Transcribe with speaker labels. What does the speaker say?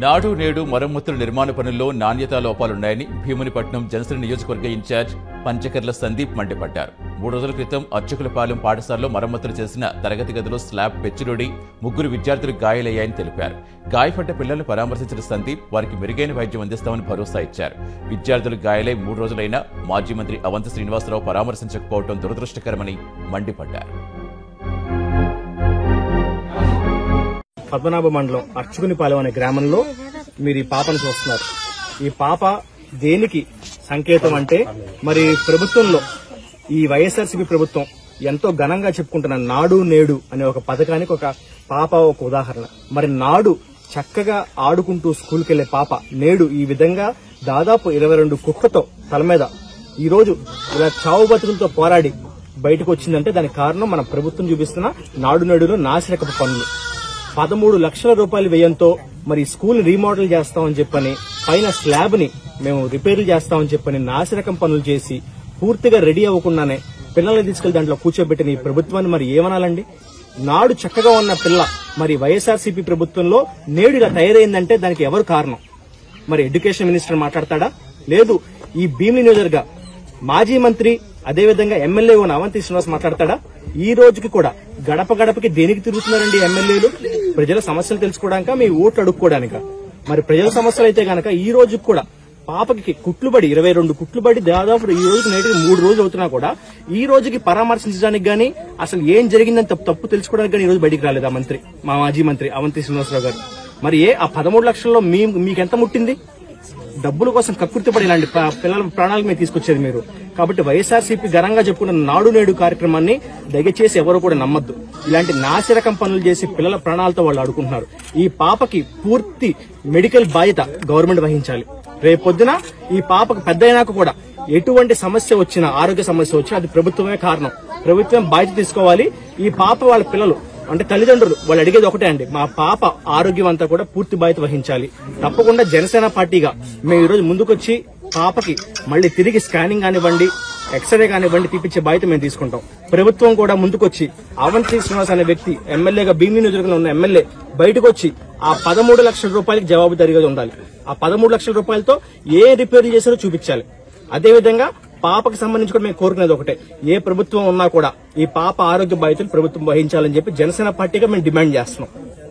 Speaker 1: నాడు నేడు మరమ్మతుల నిర్మాణ పనుల్లో నాణ్యతా లోపాలున్నాయని భీమునిపట్నం జనసేన నియోజకవర్గ ఇన్ఛార్జ్ పంచకర్ల సందీప్ మండిపడ్డారు మూడు రోజుల క్రితం అర్చకులపాలెం పాఠశాలలో మరమ్మతులు చేసిన తరగతి గదిలో స్లాబ్ పెచ్చులుడి ముగ్గురు విద్యార్థులు గాయాలయ్యాయని తెలిపారు గాయపడ్డ పిల్లలను పరామర్శించిన సందీప్ వారికి మెరుగైన వైద్యం అందిస్తామని భరోసా ఇచ్చారు విద్యార్థులు గాయాలై మూడు రోజులైనా మాజీ మంత్రి అవంతి శ్రీనివాసరావు పరామర్శించకపోవడం దురదృష్టకరమని మండిపడ్డారు
Speaker 2: పద్మనాభ మండలం అర్చుకునిపాలెం అనే గ్రామంలో మీరు ఈ పాపను చూస్తున్నారు ఈ పాప దేనికి సంకేతం అంటే మరి ప్రభుత్వంలో ఈ వైఎస్ఆర్సీపీ ప్రభుత్వం ఎంతో ఘనంగా చెప్పుకుంటున్న నాడు నేడు అనే ఒక పథకానికి ఒక పాప ఒక ఉదాహరణ మరి నాడు చక్కగా ఆడుకుంటూ స్కూల్కి వెళ్లే పాప నేడు ఈ విధంగా దాదాపు ఇరవై రెండు కుక్కతో తల మీద ఈ రోజు ఇలా చావు బతుకులతో పోరాడి బయటకు వచ్చిందంటే దానికి కారణం మన ప్రభుత్వం చూపిస్తున్న నాడు నేడులో నాసిరకపు పనులు పదమూడు లక్షల రూపాయల వ్యయంతో మరి స్కూల్ రీమోడల్ చేస్తామని చెప్పని పైన స్లాబ్ ని మేము రిపేర్లు చేస్తామని చెప్పని నాసిరకం పనులు చేసి పూర్తిగా రెడీ అవ్వకుండానే పిల్లల్ని తీసుకెళ్లి దాంట్లో కూర్చోబెట్టిన ఈ ప్రభుత్వాన్ని మరి ఏమనాలండి నాడు చక్కగా ఉన్న పిల్ల మరి వైఎస్ఆర్సీపీ ప్రభుత్వంలో నేడు ఇలా తయారైందంటే దానికి ఎవరు కారణం మరి ఎడ్యుకేషన్ మినిస్టర్ మాట్లాడతాడా లేదు ఈ భీమిలి నియోజకవర్గ మాజీ మంత్రి అదేవిధంగా ఎమ్మెల్యే ఉన్న అవంతి శ్రీనివాస్ మాట్లాడతాడా ఈ రోజుకి కూడా గడప గడపకి దేనికి తిరుగుతున్నారండి ఎమ్మెల్యేలు ప్రజల సమస్యలు తెలుసుకోవడానిక మీ ఓట్లు అడుక్కోవడానిక మరి ప్రజల సమస్యలు అయితే గనక ఈ రోజుకి కూడా పాపకి కుట్లుబడి ఇరవై రెండు కుట్లుబడి దాదాపు ఈ రోజుకి నేటికి మూడు రోజులు అవుతున్నా కూడా ఈ రోజుకి పరామర్శించడానికి గానీ అసలు ఏం జరిగిందని తప్పు తప్పు తెలుసుకోవడానికి గానీ ఈ రోజు బయటికి రాలేదు ఆ మంత్రి మా మాజీ మంత్రి అవంతి శ్రీనివాసరావు గారు మరి ఏ ఆ పదమూడు లక్షల్లో మీ మీకెంత ముట్టింది డబ్బుల కోసం కక్కుర్తిపడి ఇలాంటి ప్ర- పిల్లల ప్రాణాలకు మీరు తీసుకొచ్చేది మీరు కాబట్టి వైఎస్ఆర్సీపీ ఘనంగా చెప్పుకున్న నాడు నేడు కార్యక్రమాన్ని దయచేసి ఎవరు కూడా నమ్మద్దు ఇలాంటి నాసిరకం పనులు చేసి పిల్లల ప్రాణాలతో వాళ్ళు ఆడుకుంటున్నారు ఈ పాపకి పూర్తి మెడికల్ బాధ్యత గవర్నమెంట్ వహించాలి రేపొద్దున ఈ పాపకు పెద్ద అయినాక కూడా ఎటువంటి సమస్య వచ్చినా ఆరోగ్య సమస్య వచ్చినా అది ప్రభుత్వమే కారణం ప్రభుత్వం బాధ్యత తీసుకోవాలి ఈ పాప వాళ్ళ పిల్లలు అంటే తల్లిదండ్రులు వాళ్ళు అడిగేది ఒకటే అండి మా పాప ఆరోగ్యం అంతా కూడా పూర్తి బాధ్యత వహించాలి తప్పకుండా జనసేన పార్టీగా మేము ఈరోజు ముందుకొచ్చి పాపకి మళ్ళీ తిరిగి స్కానింగ్ కానివ్వండి ఎక్స్రే కానివ్వండి తీపిచ్చే బాధ్యత మేము తీసుకుంటాం ప్రభుత్వం కూడా ముందుకొచ్చి అవంతి శ్రీనివాస్ అనే వ్యక్తి ఎమ్మెల్యేగా భీమిని నియోజకవర్గంలో ఉన్న ఎమ్మెల్యే బయటకు వచ్చి ఆ పదమూడు లక్షల రూపాయలకి జవాబుదారీగా ఉండాలి ఆ పదమూడు లక్షల రూపాయలతో ఏ రిపేర్లు చేశారో చూపించాలి అదేవిధంగా పాపకి సంబంధించి కూడా మేము కోరుకునేది ఒకటే ఏ ప్రభుత్వం ఉన్నా కూడా ఈ పాప ఆరోగ్య బాధ్యతలు ప్రభుత్వం వహించాలని చెప్పి జనసేన పార్టీగా మేము డిమాండ్ చేస్తున్నాం